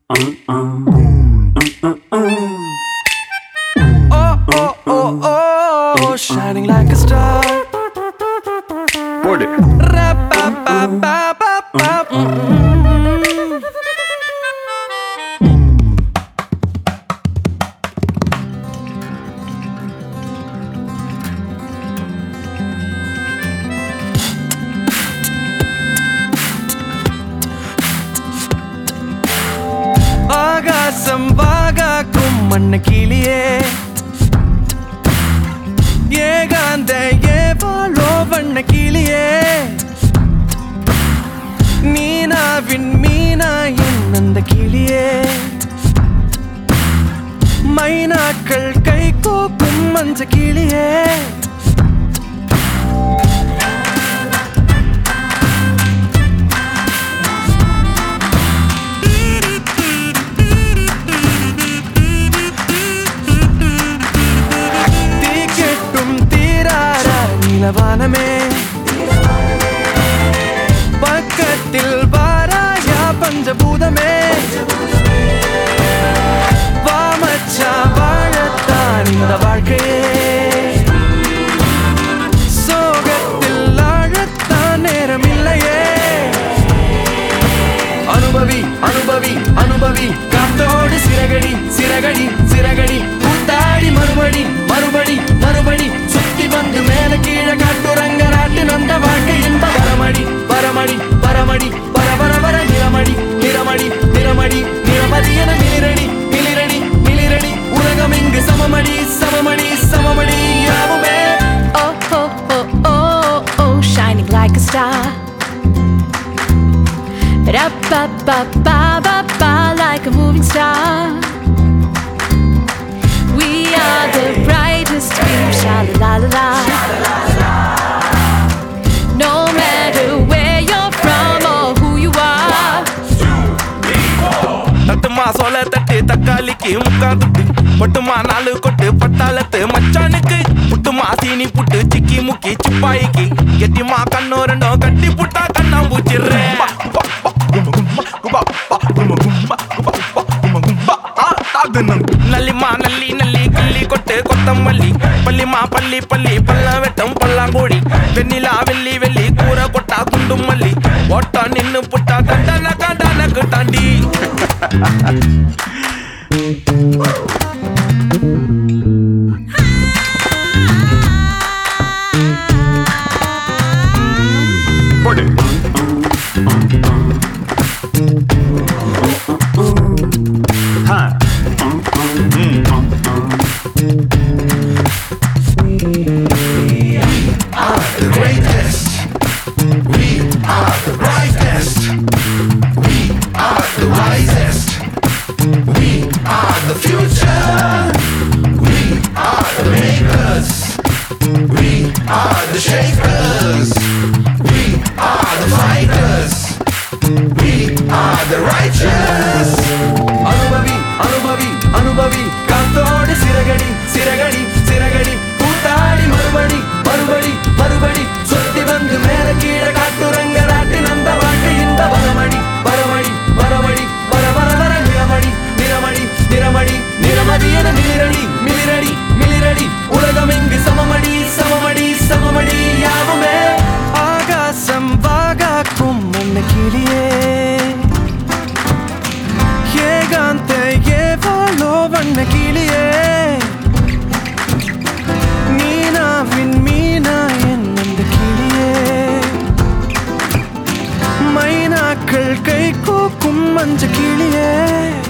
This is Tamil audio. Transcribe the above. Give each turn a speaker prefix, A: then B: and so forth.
A: Oh, oh, oh, oh, shining like a star.
B: போடு
A: Ra-ba-ba-ba-ba-ba. Mm-mm. ஆகாசம் வாகாக்கும் மண்ண கிளியே ஏகாந்த ஏவாளோ வண்ண கிளியே நீனாவின் மீனா என் அந்த கிளியே மைனாக்கள் கை கோக்கும் மஞ்ச கிளியே தீக்கெட்டும் தீராரா நிலவானமே பக்கத்தில் வாராயா பஞ்சபூதமே வாமச்சா வாழத்தான் இந்த வாழ்க்கையே சோகத்தில் ஆழத்தான் நேரம் இல்லையே அனுபவி அனுபவி அனுபவி காத்தோடு சிறகடி சிறகடி சிறகடி கூத்தாடி மறுபடி மறுபடி மறுபடி சுத்தி வந்து மேல கீழே காட்டுறங்க நாட்டு நந்த வாழ்க்கை இன்ப வரமடி வரமடி வரமடி வர வர வர நிறமடி நிறமடி நிறமடி நிறமதி என மிளிரடி மிளிரடி மிளிரடி உலகம் இங்கு சமமடி சமமடி சமமடி யாவுமே
C: Oh, oh, oh, oh, oh, shining like a star. Ra ba ba ba ba ba, like a moving star. We are the brightest beam, sha la la la la. No matter where you're from or who you are.
A: தட்டுமா சோள தட்டு தக்காளிக்கு முக்கா துட்டு பொட்டுமா நாலு கொட்டு பட்டாளத்து மச்சானுக்கு புட்டுமா சீனி புட்டு சிக்கி முக்கி சிப்பாய்க்கு கெட்டிமா கண்ணோ ரெண்டும் கட்டி புட்டா கண்ணாம்பூச்சிடுறேன் நல்லிமா நல்லி நல்லி கிள்ளி கொட்டு கொத்தமல்லி பள்ளிமா பள்ளி பள்ளி பல்ல வெட்டம் பல்லாங்கோடி வெண்ணிலா வெள்ளி வெள்ளி கூற கொட்டா குண்டு மல்லி ஓட்டா நின்னு புட்டா கண்டன கண்டனக்கு தாண்டி
B: போடு ஹா
D: the greatest. We are the brightest. We are the wisest. We are the future. We are the makers. We are the shakers. We are the fighters. We are the righteous.
A: அனுபவி அனுபவி அனுபவி காத்தோடு சிறகடி சிறகடி சிறகடி கூத்தாடி மறுபடி மறுபடி மறுபடி சுத்தி வந்து மேல கீழே காட்டுறங்க நாட்டு நந்த வாழ்க்கை இந்த வரமடி வரமடி வரமடி வர வர வர நிறமடி நிறமடி நிறமடி நிறமதி என மிளிரடி மிளிரடி மிளிரடி உலகம் இங்கு சமமடி சமமடி சமமடி யாவுமே ஆகாசம் வாகாக்கும் மண்ண கிளியே ஏகாந்த ஏவாளோ வண்ண கிளியே மீனாவின் மீனா என் அந்த கிளியே மைனாக்கள் கை கோக்கும் மஞ்ச கிளியே